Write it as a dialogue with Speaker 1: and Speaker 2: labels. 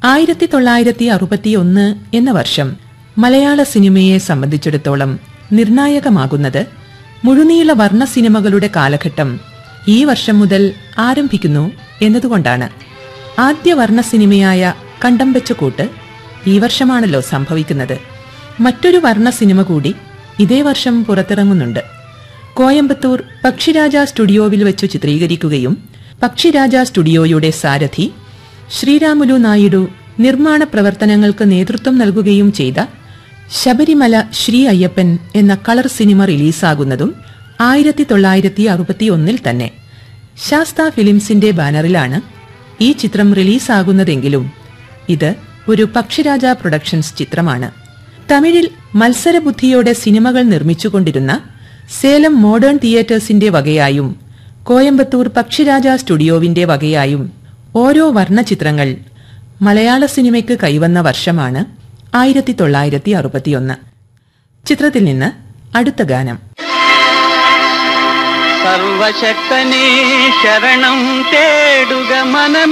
Speaker 1: ആയിരത്തി തൊള്ളായിരത്തി അറുപത്തിയൊന്ന് എന്ന വർഷം മലയാള സിനിമയെ സംബന്ധിച്ചിടത്തോളം നിർണായകമാകുന്നത് മുഴുനീള വർണ്ണ സിനിമകളുടെ കാലഘട്ടം ഈ വർഷം മുതൽ ആരംഭിക്കുന്നു എന്നതുകൊണ്ടാണ് ആദ്യ വർണ്ണ സിനിമയായ കണ്ടം വെച്ച കൂട്ട് ഈ വർഷമാണല്ലോ സംഭവിക്കുന്നത് മറ്റൊരു വർണ്ണ സിനിമ കൂടി ഇതേ വർഷം പുറത്തിറങ്ങുന്നുണ്ട് കോയമ്പത്തൂർ പക്ഷിരാജ സ്റ്റുഡിയോവിൽ വെച്ചു ചിത്രീകരിക്കുകയും പക്ഷിരാജ സ്റ്റുഡിയോയുടെ സാരഥി ശ്രീരാമുലു നായിഡു നിർമ്മാണ പ്രവർത്തനങ്ങൾക്ക് നേതൃത്വം നൽകുകയും ചെയ്ത ശബരിമല ശ്രീ അയ്യപ്പൻ എന്ന കളർ സിനിമ റിലീസാകുന്നതും ആയിരത്തി തൊള്ളായിരത്തി അറുപത്തിയൊന്നിൽ തന്നെ ശാസ്ത ഫിലിംസിന്റെ ബാനറിലാണ് ഈ ചിത്രം റിലീസാകുന്നതെങ്കിലും ഇത് ഒരു പക്ഷിരാജ പ്രൊഡക്ഷൻസ് ചിത്രമാണ് തമിഴിൽ മത്സരബുദ്ധിയോടെ സിനിമകൾ നിർമ്മിച്ചുകൊണ്ടിരുന്ന സേലം മോഡേൺ തിയേറ്റേഴ്സിന്റെ വകയായും കോയമ്പത്തൂർ പക്ഷിരാജ സ്റ്റുഡിയോവിന്റെ വകയായും ഓരോ വർണ്ണചിത്രങ്ങൾ മലയാള സിനിമയ്ക്ക് കൈവന്ന വർഷമാണ് ആയിരത്തി തൊള്ളായിരത്തി അറുപത്തിയൊന്ന് ചിത്രത്തിൽ നിന്ന് അടുത്ത ഗാനം
Speaker 2: സർവശക്തനേ ശരണം തേടുക മനമേ